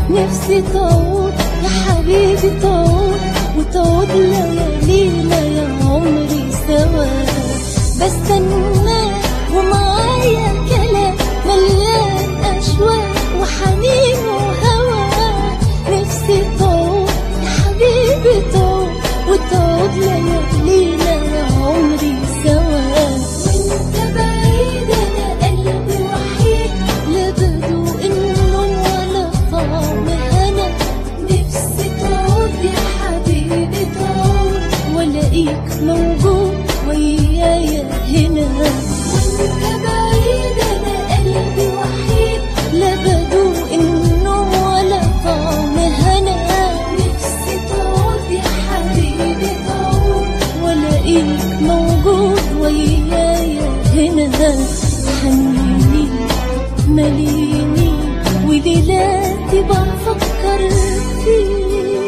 نفسي تعود يا حبيبي تعود وتعود ليالينا يا عمري سوا بستناك ومعايا كلام مليان أشواق وحنين وهوى نفسي تعود يا حبيبي تعود وتعود ليالينا يا عمري سوا وانت بعيد انا قلبي وحيد لا بدو النوم ولا طعم هنا نفسي تعود يا حبيبي تعود والاقيك موجود ويايا هنا وانت بعيد انا قلبي وحيد لا بدو النوم ولا طعم هنا نفسي تعود يا حبيبي تعود والاقيك موجود ويايا هنا حنيني مليني وليلاتي بفكر فيك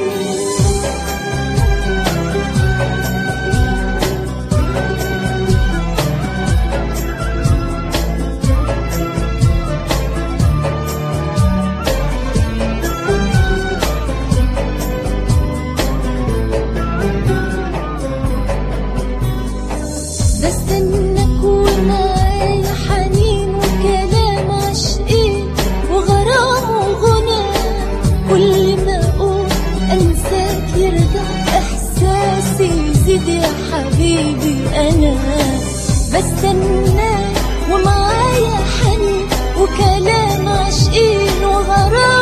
بستناك ومعايا حنين وكلام عشقين وغرام وغنى كل ما اقول انساك يرجع احساسي يزيد يا حبيبي انا بستناك ومعايا حنين وكلام عشقين وغرام